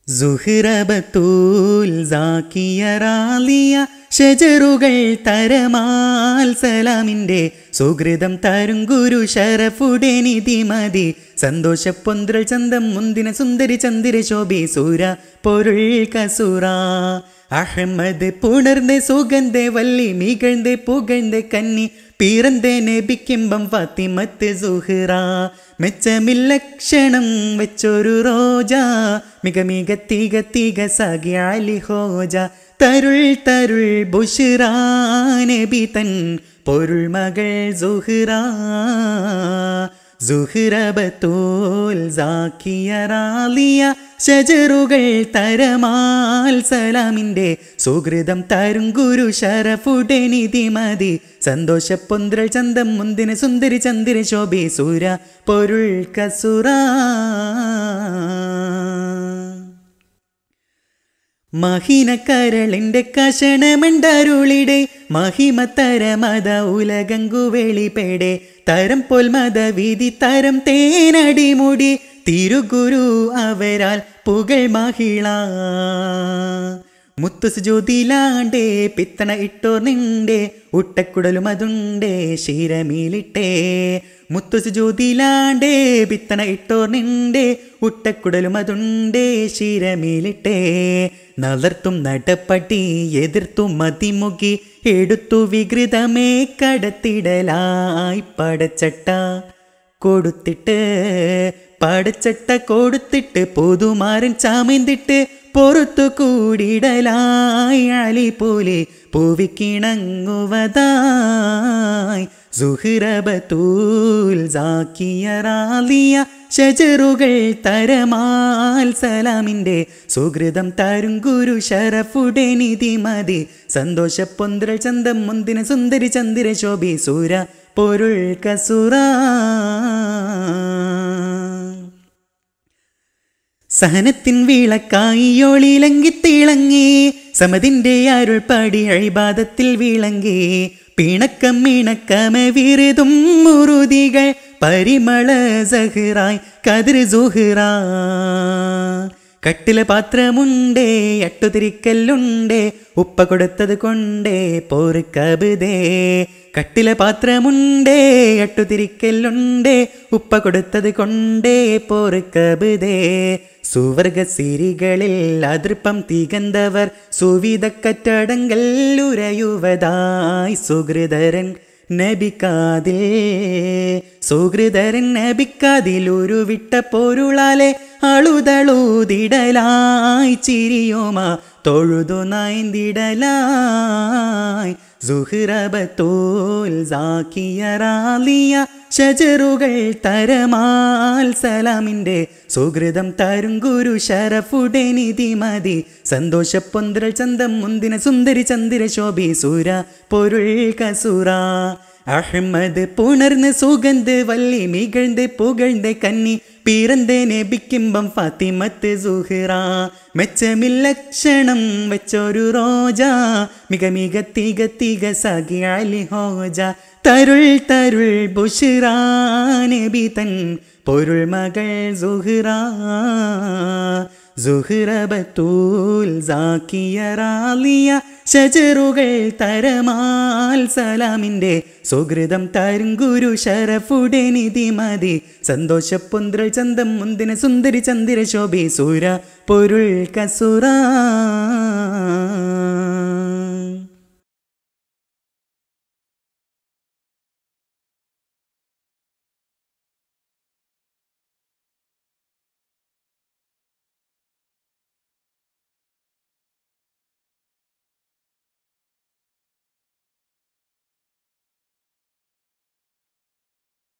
സുഹൃബത്തൂൽ സാക്കിയറാലിയ ഷജറുകൾ തരമാൽ സലാമിൻ്റെ സുഹൃതം തരും ഗുരു ഷറഫുടെ നിധി മതി സന്തോഷ പൊന്ത്രൽ ചന്തം മുന്തിന സുന്ദരി ചന്ദിര ശോഭി സൂര പൊരുൾ കസുറ അഹമ്മദ് പുണർന്ന് സുഗന്ധ വല്ലി മികഴ്ന്ന് പുകഴ്ന്ന് കന്നി പിറந்த നബിക്കിമ്പം ഫാത്തിമത്ത് സുഹ്റ മെച്ചമില്ലക്ഷണം വെച്ചൊരു റോജ മിക മിക തിക തിക സഖി അലി ഹോജ തരുൾ തരുൾ ബുഷിറ നബി തൻ പൊരുൾ മകൾ സുഹ്റ സുഹ്റബത്തോൽ സാക്കിയറാലിയ ഷജറുകൾ തരമാൽ സലാമിൻ്റെ സുഹൃതം തരും ഗുരു ഷറഫുടെ നിധി മതി സന്തോഷ പൊന്ത്രൽ ചന്തം മുന്തിന സുന്ദരി ചന്ദിര ശോഭി സൂര പൊരുൾ കസുറ മഹിനക്കരളിൻ്റെ കഷണമണ്ടരുളിടെ മഹിമത്തരമത ഉലകങ്കു വെളിപ്പെടെ തരം പോൽ മതവിധി തരം തേനടിമുടി തിരുഗുരു അവരാൽ പുകൾ മഹിള മുത്തുസ് ജ്യോതിലാണ്ടേ പിത്തണ ഇട്ടോർ നിണ്ടേ ഉട്ടക്കുടലും അതുണ്ടേ ശിരമീലിട്ടേ മുത്തുസ് ജ്യോതിലാണ്ടേ പിത്തണ ഇട്ടോർ നിണ്ടേ ഉട്ടക്കുടലും അതുണ്ടേ ശിരമീലിട്ടേ നളർത്തും നടപ്പട്ടി എതിർത്തും മതിമുകി എടുത്തു വികൃതമേ കടത്തിടലായി പടച്ചട്ട കൊടുത്തിട്ട് പടച്ചട്ട കൊടുത്തിട്ട് പൊതുമാരൻ ചാമന്തിട്ട് പൊറത്തു കൂടിടലായി അലി പോലെ പൂവിക്കിണങ്ങുവതായി സുഹൃബത്തൂൽ സാക്കിയറാലിയ ഷജറുകൾ തരമാൽ സലാമിൻ്റെ സുഹൃതം തരും ഗുരു ഷറഫുടെ നിധി മതി സന്തോഷ പൊന്ത്രൽ ചന്തം മുന്തിന സുന്ദരി ചന്ദിര ശോഭി സൂര പൊരുൾ കസുറ സഹനത്തിൻ വിളക്കായി ഒളിലങ്കി തിളങ്ങി സമതിൻ്റെ അരുൾ പാടി അഴിബാദത്തിൽ വിളങ്ങി പിണക്കം മിണക്കമ വിരുതും മുറുതികൾ പരിമള സഹിറായി കതിർ സുഹിറ കട്ടില പാത്രമുണ്ടേ അട്ടുതിരിക്കല്ലുണ്ടേ ഉപ്പ കൊടുത്തത് കൊണ്ടേ പോറുക്കബുദേ കട്ടില പാത്രമുണ്ടേ അട്ടുതിരിക്കല്ലുണ്ടേ ഉപ്പ കൊടുത്തത് കൊണ്ടേ പോറുക്കബുദേ സുവർഗ സിരികളിൽ അതിർപ്പം തികന്തവർ സുവിധ കറ്റടങ്കൽ ഉരയുവതായി സുഹൃതരൻ നബിക്കാതിൽ സുഹൃതരൻ നബിക്കാതിൽ ഒരു വിട്ട പൊരുളാലെ അളുതളൂതിടലായി ചിരിയോമ തൊഴുതു നായ്തിടലായി സുഹൃബത്തോൽ സാക്കിയറാലിയ ഷജറുകൾ തരമാൽ സലാമിൻ്റെ സുഹൃതം തരും ഗുരു ഷറഫുടെ നിധി മതി സന്തോഷ പൊന്ത്രൽ ചന്തം മുന്തിന സുന്ദരി ചന്ദിര ശോഭി സൂര പൊരുൾ കസുറ അഹമ്മദ് പുണർന്ന് സുഗന്ധ് വല്ലി മികഴ്ந்து പുകഴ്ந்து കന്നി പിറந்த നബിക്കിമ്പം ഫാത്തിമത്ത് സുഹ്റ മെച്ചമില്ലക്ഷണം വെച്ചൊരു റോജ മിക മിക തിക തിക സഖി അലി ഹോജ തരുൾ തരുൾ ബുഷിറ നബി തൻ പൊരുൾ മകൾ സുഹ്റ സുഹ്റബത്തൂൽ സാക്കിയറാലിയ ഷജറുകൾ തരമാൽ സലാമിൻ്റെ സുഹൃതം തരും ഗുരു ഷറഫുടെ നിധി മതി സന്തോഷ പൊന്ത്രൽ ചന്തം മുന്തിന സുന്ദരി ചന്ദിര ശോഭി സൂര പൊരുൾ കസുറ